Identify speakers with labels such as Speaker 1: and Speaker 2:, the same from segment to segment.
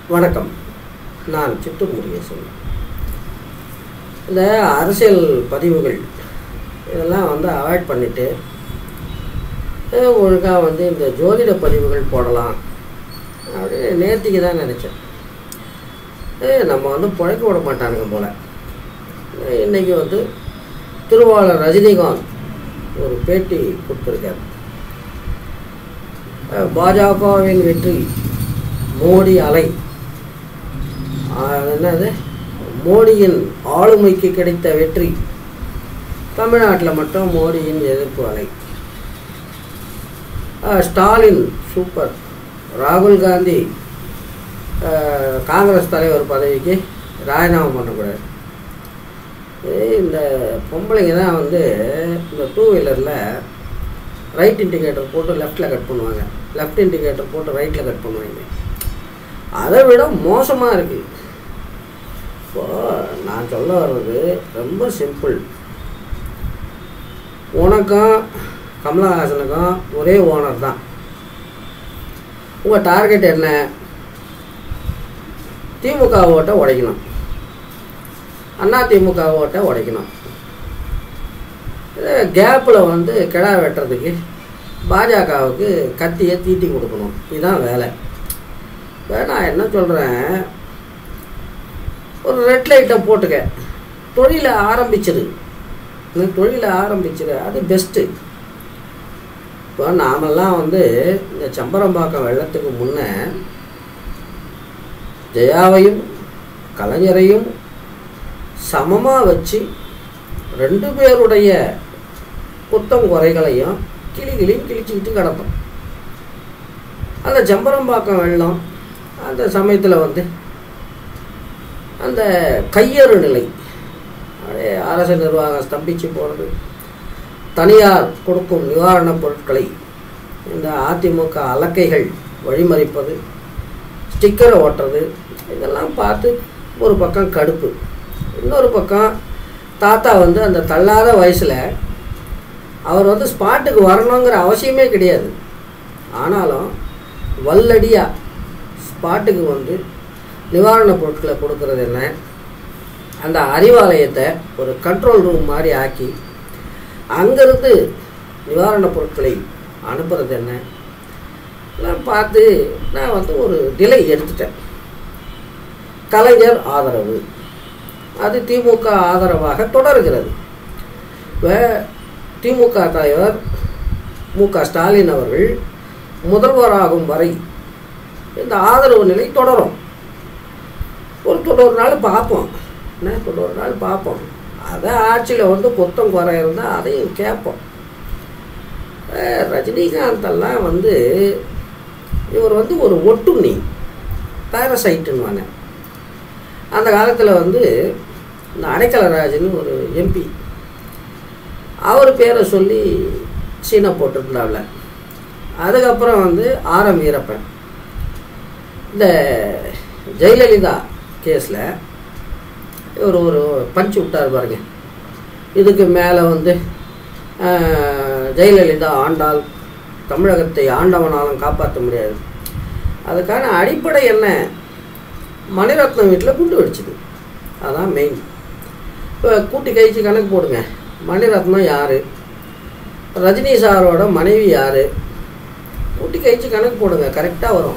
Speaker 1: வணக்கம் நான் சித்தூர் முருகேசன் இந்த அரசியல் பதிவுகள் இதெல்லாம் வந்து அவாய்ட் பண்ணிவிட்டு ஒழுங்காக வந்து இந்த ஜோதிட பதிவுகள் போடலாம் அப்படின்னு நேர்த்திக்கு தான் நினச்சேன் ஏய், நம்ம வந்து பிழைக்க விட மாட்டானுங்க போல் இன்றைக்கி வந்து திருவாளர் ரஜினிகாந்த் ஒரு பேட்டி கொடுத்துருக்கார் அஹ், பாஜகவின் வெற்றி மோடி அலை ஆஹ், என்னது மோடியின் ஆளுமைக்கு கிடைத்த வெற்றி தமிழ்நாட்டில் மட்டும் மோடியின் எதிர்ப்பு அலை ஆஹ், ஸ்டாலின் சூப்பர் ராகுல் காந்தி ஆஹ், காங்கிரஸ் தலைவர் பதவிக்கு ராஜினாமா பண்ணக்கூடாது ஏய், இந்த பொம்பளைங்க தான் வந்து இந்த டூ வீலரில் ரைட் இண்டிகேட்டர் போட்டு லெஃப்டில் கட் பண்ணுவாங்க லெஃப்ட் இண்டிகேட்டர் போட்டு ரைட்டில் கட் பண்ணுவாங்க அதை விட மோசமாக இருக்குது இப்போ நான் சொல்ல வர்றது ரொம்ப சிம்பிள் உனக்கும் கமலஹாசனுக்கும் ஒரே ஓனர் தான் உங்கள் டார்கெட் என்ன திமுக ஓட்டை உடைக்கணும் அண்ணா திமுக ஓட்டை உடைக்கணும் கேப்பில் வந்து கிடா வெட்டுறதுக்கு பாஜகவுக்கு கத்தியை தீட்டி கொடுக்கணும் இதுதான் வேலை இப்போ நான் என்ன சொல்கிறேன் ஒரு ரெட் லைட்டை போட்டுக்க தொழிலை ஆரம்பிச்சிரு இந்த தொழிலை ஆரம்பிச்சிரு அது பெஸ்ட்டு இப்போ நாமெல்லாம் வந்து இந்த சம்பரம்பாக்கம் வெள்ளத்துக்கு முன்னே ஜெயாவையும் கலைஞரையும் சமமாக வச்சு ரெண்டு பேருடைய குத்தம் குறைகளையும் கிளி கிளியும் கிழிச்சிக்கிட்டு கிடப்போம் அந்த சம்பரம்பாக்கம் வெள்ளம் அந்த சமயத்தில் வந்து அந்த கையறு நிலை அப்படியே அரசு நிர்வாகம் ஸ்தம்பிச்சு போகிறது தனியார் கொடுக்கும் நிவாரணப் பொருட்களை இந்த அதிமுக அலக்கைகள் வழிமறிப்பது ஸ்டிக்கரை ஓட்டுறது இதெல்லாம் பார்த்து ஒரு பக்கம் கடுப்பு இன்னொரு பக்கம் தாத்தா வந்து அந்த தள்ளாத வயசில் அவர் வந்து ஸ்பாட்டுக்கு வரணுங்கிற அவசியமே கிடையாது ஆனாலும் வல்லடியாக ஸ்பாட்டுக்கு வந்து நிவாரணப் பொருட்களை கொடுக்கறது என்ன அந்த அறிவாலயத்தை ஒரு கண்ட்ரோல் ரூம் மாதிரி ஆக்கி அங்கேருந்து நிவாரணப் பொருட்களை அனுப்புறது என்ன எல்லாம் பார்த்து நான் வந்து ஒரு நிலை எடுத்துட்டேன் கலைஞர் ஆதரவு அது திமுக ஆதரவாக தொடர்கிறது இப்போ திமுக தலைவர் மு க ஸ்டாலின் அவர்கள் முதல்வராகும் வரை இந்த ஆதரவு நிலை தொடரும் ஒரு தொண்ணூறு நாள் பார்ப்போம் என்ன தொண்ணூறு நாள் பார்ப்போம் அதை ஆட்சியில் வந்து குத்தம் குறை இருந்தால் அதையும் கேட்போம் அஹ் ரஜினிகாந்த் எல்லாம் வந்து இவர் வந்து ஒரு ஒட்டுண்ணி பேரசைட்டுன்னுவாங்க அந்த காலத்தில் வந்து இந்த அடைக்கலராஜன் ஒரு எம்பி அவர் பேரை சொல்லி சீனை போட்டிருந்தாவில் அதுக்கப்புறம் வந்து ஆரம் வீரப்பன் இந்த ஜெயலலிதா கேஸில் இவர் ஒரு பஞ்சு விட்டார் பாருங்க இதுக்கு மேலே வந்து ஆஹ், ஜெயலலிதா ஆண்டால் தமிழகத்தை ஆண்டவனாலும் காப்பாற்ற முடியாது அதுக்கான அடிப்படை என்ன மணிரத்னம் வீட்டில் குண்டு வெடிச்சுது அதான் மெயின் இப்போ கூட்டி கழிச்சு கணக்கு போடுங்க மணிரத்னம் யார் ரஜினி சாரோட மனைவி யார் கூட்டி கழிச்சு கணக்கு போடுங்க கரெக்டாக வரும்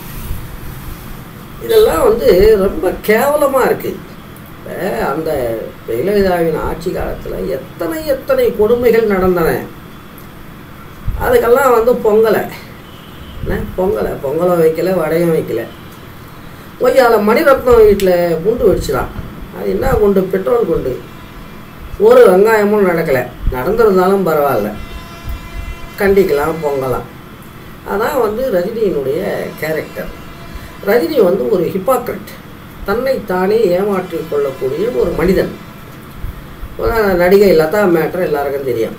Speaker 1: இதெல்லாம் வந்து ரொம்ப கேவலமாக இருக்குது இப்போ அந்த ஜெயலலிதாவின் ஆட்சி காலத்தில் எத்தனை எத்தனை கொடுமைகள் நடந்தன அதுக்கெல்லாம் வந்து பொங்கலை என்ன பொங்கலை பொங்கலும் வைக்கல வடையும் வைக்கல ஒய்யால மணிரத்னம் வீட்டில் குண்டு வெடிச்சுதான் அது என்ன குண்டு பெட்ரோல் குண்டு ஒரு வெங்காயமும் நடக்கலை நடந்திருந்தாலும் பரவாயில்ல கண்டிக்கலாம் பொங்கலாம் அதான் வந்து ரஜினியினுடைய கேரக்டர் ரஜினி வந்து ஒரு ஹிப்பாக்ரட் தன்னைத்தானே ஏமாற்றிக் கொள்ளக்கூடிய ஒரு மனிதன் அஹ் நடிகை லதா மேட்டர் எல்லாருக்கும் தெரியும்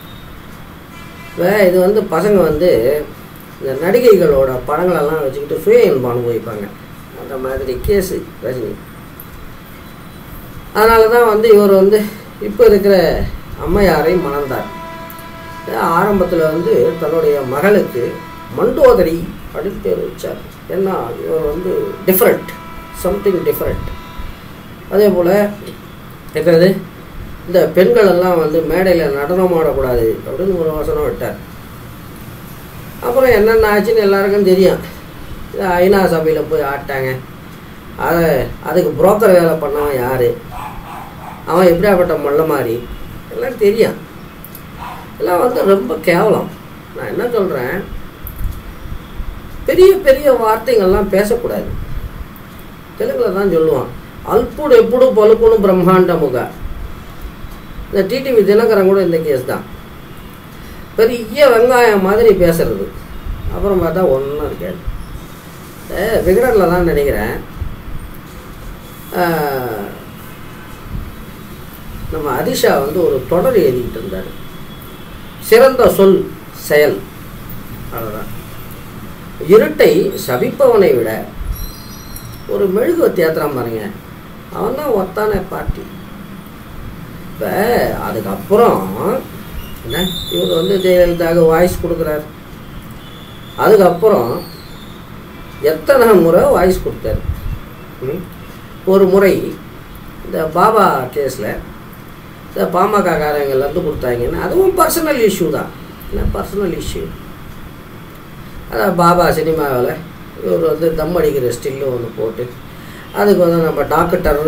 Speaker 1: இப்போ இது வந்து பசங்க வந்து இந்த நடிகைகளோட படங்களெல்லாம் வச்சுக்கிட்டு சுய இன்பம் அனுபவிப்பாங்க அந்த மாதிரி கேஸு ரஜினி அதனால தான் வந்து இவர் வந்து இப்போ இருக்கிற அம்மையாரை மணந்தார் ஆரம்பத்தில் வந்து தன்னுடைய மகளுக்கு மண்டோதரி அப்படின்னு பேர் வச்சார் ஏன்னா இவர் வந்து டிஃப்ரெண்ட் சம்திங் டிஃப்ரெண்ட் அதே போல் என்னது இந்த பெண்கள் எல்லாம் வந்து மேடையில் நடனம் ஆடக்கூடாது அப்படின்னு ஒரு வசனம் விட்டார் அப்புறம் என்னென்ன ஆச்சுன்னு எல்லாருக்கும் தெரியும் இது ஐநா சபையில் போய் ஆட்டாங்க அதை அதுக்கு புரோக்கர் வேலை பண்ணவன் யார் அவன் எப்படியாப்பட்ட மொள்ள மாதிரி எல்லாம் தெரியும் எல்லாம் வந்து ரொம்ப கேவலம் நான் என்ன சொல்கிறேன் பெரிய பெரிய வார்த்தைகள்லாம் பேசக்கூடாது தெலுங்கில் தான் சொல்லுவான் அல்புடு எப்புடு பழுப்புடு பிரம்மாண்டமுக இந்த டிடிவி தினகரன் கூட இந்த கேஸ் தான் பெரிய வெங்காயம் மாதிரி பேசுறது அப்புறம் பார்த்தா ஒன்றும் இருக்காது இந்த விகடனில் தான் நினைக்கிறேன் ஆஹ், நம்ம ஹரிஷா வந்து ஒரு தொடர் எழுதிக்கிட்டு இருந்தார் சிறந்த சொல் செயல் அவ்வளோதான் இருட்டை சபிப்பவனை விட ஒரு மெழுகுவத்தி ஏத்துறான் பாருங்க அவன் தான் ஒத்தான பார்ட்டி இப்போ அதுக்கப்புறம் என்ன இவர் வந்து ஜெயலலிதாவுக்கு வாய்ஸ் கொடுக்குறாரு அதுக்கப்புறம் எத்தனை முறை வாய்ஸ் கொடுத்தாரு ம்? ஒரு முறை இந்த பாபா கேஸில் இந்த பாமக காரங்கள்லேருந்து கொடுத்தாங்கன்னா அதுவும் பர்சனல் இஷ்யூ தான் என்ன பர்சனல் இஷ்யூ அதான் பாபா சினிமாவில் இவர் வந்து தம் அடிக்கிற ஸ்டில்லு ஒன்று போட்டு அதுக்கு வந்து நம்ம டாக்டர்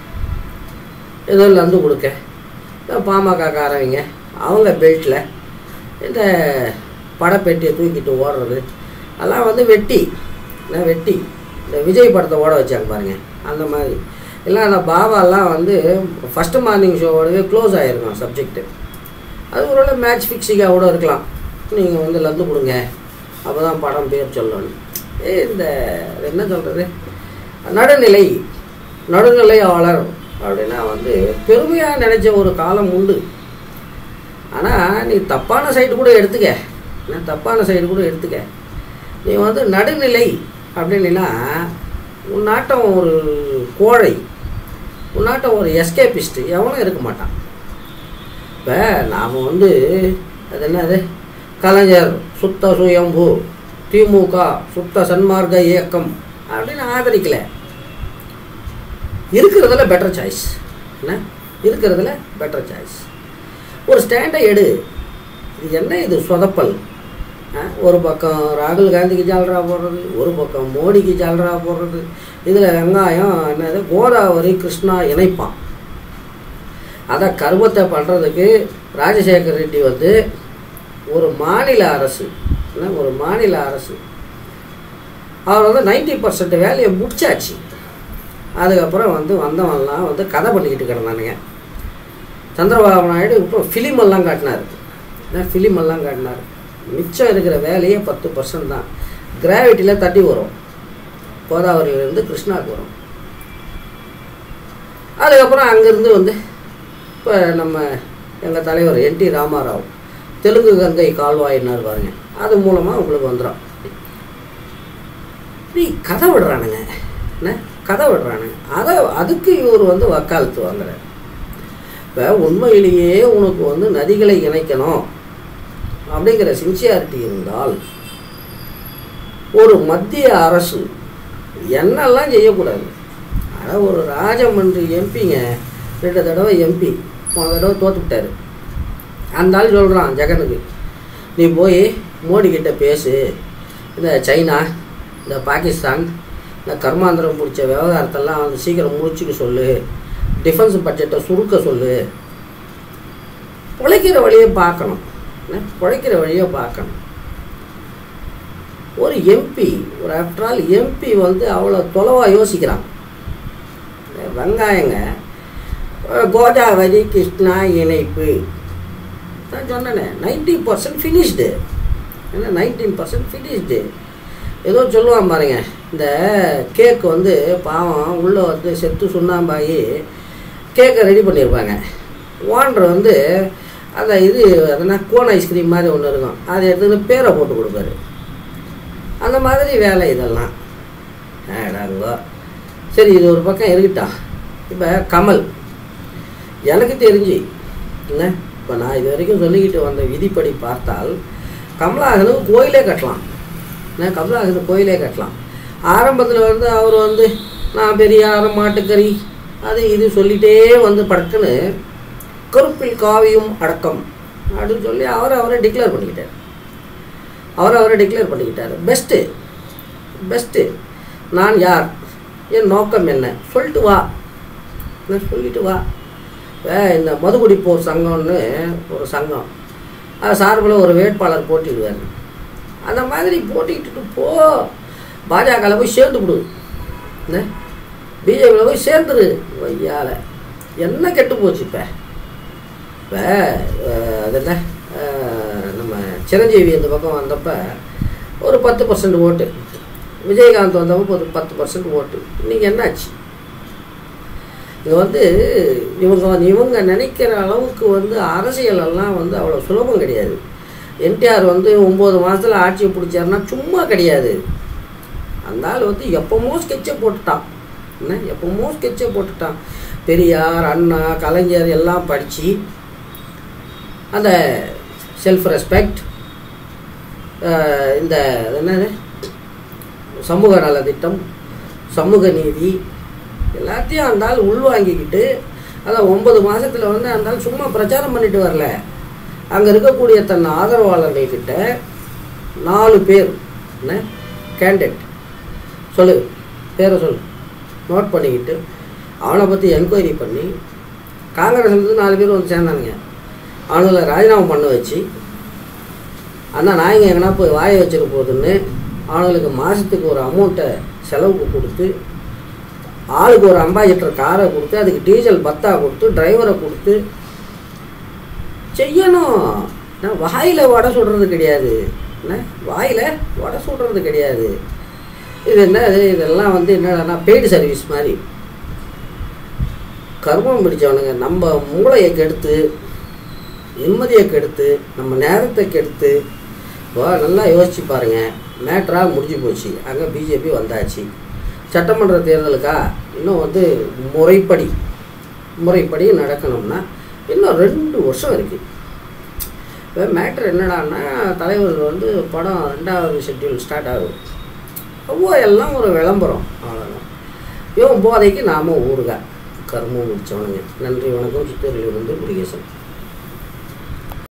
Speaker 1: இதில் வந்து கொடுக்க இந்த பாமக காரவங்க அவங்க பெல்ட்டில் இந்த படப்பெட்டியை தூக்கிட்டு ஓடுறது அதெல்லாம் வந்து வெட்டி என்ன வெட்டி இந்த விஜய் படத்தை ஓட வச்சாங்க பாருங்க அந்த மாதிரி இல்லை அந்த பாபாலாம் வந்து ஃபஸ்ட்டு மார்னிங் ஷோவோடவே க்ளோஸ் ஆகிருக்கும் சப்ஜெக்ட்டு அது ஒரு மேட்ச் ஃபிக்ஸிங்காக கூட இருக்கலாம் நீங்கள் வந்து லந்து கொடுங்க அப்போ தான் படம் பேர் சொல்லணும் ஏ இந்த அது என்ன சொல்கிறது நடுநிலை நடுநிலையாளர் அப்படின்னா வந்து பெருமையாக நினச்ச ஒரு காலம் உண்டு ஆனால் நீ தப்பான சைடு கூட எடுத்துக்க என்ன தப்பான சைடு கூட எடுத்துக்க நீ வந்து நடுநிலை அப்படின்னா உன் நாட்டம் ஒரு கோழை உன் நாட்டம் ஒரு எஸ்கேபிஸ்ட் எவனும் இருக்க மாட்டான் இப்போ நாம் வந்து அது என்னது கலைஞர் சுத்த சுயம்பு திமுக சுத்த சன்மார்க்க இயக்கம் அப்படின்னு ஆதரிக்கல இருக்கிறதுல பெட்டர் சாய்ஸ் என்ன இருக்கிறதுல பெட்டர் சாய்ஸ் ஒரு ஸ்டாண்டை எடு இது என்ன இது சொதப்பல் ஆ, ஒரு பக்கம் ராகுல் காந்திக்கு ஜால்ரா போடுறது ஒரு பக்கம் மோடிக்கு ஜால்ரா போடுறது இதில் வெங்காயம் என்னது கோதாவரி கிருஷ்ணா இணைப்பான் அதை கருமத்தை பண்ணுறதுக்கு ராஜசேகர் ரெட்டி வந்து ஒரு மாநில அரசு என்ன ஒரு மாநில அரசு அவர் வந்து நைன்டி பர்சன்ட் வேலையை முடிச்சாச்சு அதுக்கப்புறம் வந்து வந்தவன்லாம் வந்து கதை பண்ணிக்கிட்டு கிடந்தானுங்க சந்திரபாபு நாயுடு இப்போ ஃபிலிம் எல்லாம் காட்டினார் ஃபிலிம் எல்லாம் காட்டினார் மிச்சம் இருக்கிற வேலையே பத்து பர்சன்ட் தான் கிராவிட்டியில் தட்டி வரும் கோதாவரியிலேருந்து கிருஷ்ணாவுக்கு வரும் அதுக்கப்புறம் அங்கேருந்து வந்து இப்போ நம்ம எங்கள் தலைவர் என் டி ராமாராவ் தெலுங்கு கங்கை கால்வாயினார் பாருங்க அது மூலமாக உங்களுக்கு வந்துடும் நீ கதை விடுறானுங்க என்ன கதை விடுறானுங்க அதை அதுக்கு இவர் வந்து வக்காலத்து வாங்குறார் இப்போ உண்மையிலேயே உனக்கு வந்து நதிகளை இணைக்கணும் அப்படிங்கிற சின்சியாரிட்டி இருந்தால் ஒரு மத்திய அரசு என்னெல்லாம் செய்யக்கூடாது அதான் ஒரு ராஜமன்றி எம்பிங்க ரெண்டு தடவை எம்பி போன தடவை தோத்துக்கிட்டாரு அந்த ஆள் சொல்கிறான் ஜெகனுக்கு நீ போய் மோடி கிட்ட பேசு இந்த சைனா இந்த பாகிஸ்தான் இந்த கர்மாந்திரம் பிடிச்ச விவகாரத்தெல்லாம் வந்து சீக்கிரம் முடிச்சுக்க சொல்லு டிஃபென்ஸ் பட்ஜெட்டை சுருக்க சொல்லு பிழைக்கிற வழியை பார்க்கணும் என்ன பிழைக்கிற வழியை பார்க்கணும் ஒரு எம்பி ஒரு ஆஃப்டர் ஆல் எம்பி வந்து அவ்வளோ தொலைவாக யோசிக்கிறான் இந்த வெங்காயங்க அஹ், கோதாவரி கிருஷ்ணா இணைப்பு நான் சொன்னேனே நைன்டி பர்சன்ட் ஃபினிஷ்டு ஏன்னா நைன்டீன் பர்சன்ட் ஃபினிஷ்டு ஏதோ சொல்லுவான் பாருங்க இந்த கேக் வந்து பாவம் உள்ளே வந்து செத்து சுண்ணாம்பாகி கேக்கை ரெடி பண்ணியிருப்பாங்க ஓனர் வந்து அந்த இது அதனா கோன் ஐஸ்கிரீம் மாதிரி ஒன்று இருக்கும் அதை எடுத்துன்னு பேரை போட்டு கொடுப்பாரு அந்த மாதிரி வேலை இதெல்லாம் ஏடாங்கோ சரி இது ஒரு பக்கம் இருக்கட்டும் இப்போ கமல் எனக்கு தெரிஞ்சு என்ன இப்போ நான் இது வரைக்கும் சொல்லிக்கிட்டு வந்த விதிப்படி பார்த்தால் கமலஹாசனுக்கு கோயிலே கட்டலாம் என்ன கமலஹாசனுக்கு கோயிலே கட்டலாம் ஆரம்பத்தில் வந்து அவர் வந்து நான் பெரியார் மாட்டுக்கறி அது இது சொல்லிட்டே வந்து படக்குன்னு கருப்பில் காவியும் அடக்கம் அப்படின்னு சொல்லி அவரை அவரை டிக்ளேர் பண்ணிக்கிட்டார் அவரை அவரை டிக்ளேர் பண்ணிக்கிட்டார் பெஸ்ட்டு பெஸ்ட்டு நான் யார் என் நோக்கம் என்ன சொல்லிட்டு வா நான் சொல்லிட்டு வா வே இந்த மதுகுடிப்போர் சங்கம்னு ஒரு சங்கம் அது சார்பில் ஒரு வேட்பாளர் போட்டிடுவார் அந்த மாதிரி போட்டிக்கிட்டு போ பாஜகவில் போய் சேர்ந்து விடு என்ன பிஜேபியில் போய் சேர்ந்துரு வையால என்ன கெட்டு போச்சு இப்போ இப்போ அது என்ன அஹ், நம்ம சிரஞ்சீவி இந்த பக்கம் வந்தப்ப ஒரு பத்து பர்சன்ட் ஓட்டு விஜயகாந்த் வந்தப்போ ஒரு பத்து பர்சன்ட் ஓட்டு இன்னைக்கு என்னாச்சு இது வந்து இவங்க வந்து இவங்க நினைக்கிற அளவுக்கு வந்து அரசியல் எல்லாம் வந்து அவ்வளோ சுலபம் கிடையாது என்டிஆர் வந்து ஒம்பது மாதத்தில் ஆட்சியை பிடிச்சாருன்னா சும்மா கிடையாது அந்த ஆள் வந்து எப்போமோ ஸ்கெட்சை போட்டுட்டான் என்ன எப்போமோ ஸ்கெட்சை போட்டுட்டான் பெரியார் அண்ணா கலைஞர் எல்லாம் படித்து அந்த செல்ஃப் ரெஸ்பெக்ட் இந்த அது என்னது சமூக நலத்திட்டம் சமூக நீதி எல்லாத்தையும் அந்த ஆள் உள்வாங்கிக்கிட்டு அதான் ஒன்பது மாதத்தில் வந்து அந்த ஆள் சும்மா பிரச்சாரம் பண்ணிட்டு வரல அங்கே இருக்கக்கூடிய தன் ஆதரவாளர்கள் கிட்ட நாலு பேர் என்ன கேண்டிடேட் சொல்லு பேரை சொல்லு நோட் பண்ணிக்கிட்டு அவனை பற்றி என்கொயரி பண்ணி காங்கிரஸ்லேருந்து நாலு பேர் வந்து சேர்ந்தானுங்க அவனுங்களை ராஜினாமா பண்ண வச்சு அண்ணா நாய்ங்க எங்கன்னா போய் வாய வச்சிட போகுதுன்னு அவனுங்களுக்கு மாதத்துக்கு ஒரு அமௌண்ட்டை செலவுக்கு கொடுத்து ஆளுக்கு ஒரு அம்பாசிடர் காரை கொடுத்து அதுக்கு டீசல் பத்தா கொடுத்து டிரைவரை கொடுத்து செய்யணும் நான் வாயில் வடை சுடுறது கிடையாது என்ன வாயில் வடை சுடுறது கிடையாது இது என்ன இது இதெல்லாம் வந்து என்னன்னா பெய்டு சர்வீஸ் மாதிரி கர்மம் பிடிச்சவனுங்க நம்ம மூளையை கெடுத்து நிம்மதியை கெடுத்து நம்ம நேரத்தை கெடுத்து வா நல்லா யோசிச்சு பாருங்க மேட்ராக முடிஞ்சு போச்சு அங்கே பிஜேபி வந்தாச்சு சட்டமன்ற தேர்தலுக்கா இன்னும் வந்து முறைப்படி முறைப்படி நடக்கணும்னா இன்னும் ரெண்டு வருஷம் இருக்குது இப்போ மேட்ரு என்னடான்னா தலைவர் வந்து படம் ரெண்டாவது ஷெட்யூல் ஸ்டார்ட் ஆகுது அவ்வளோ எல்லாம் ஒரு விளம்பரம் அவ்வளோதான் இவன் போதைக்கு நாம ஊருக கர்மம் முடிச்சவனுங்க நன்றி வணக்கம் சித்தூரிலிருந்து முருகேசன்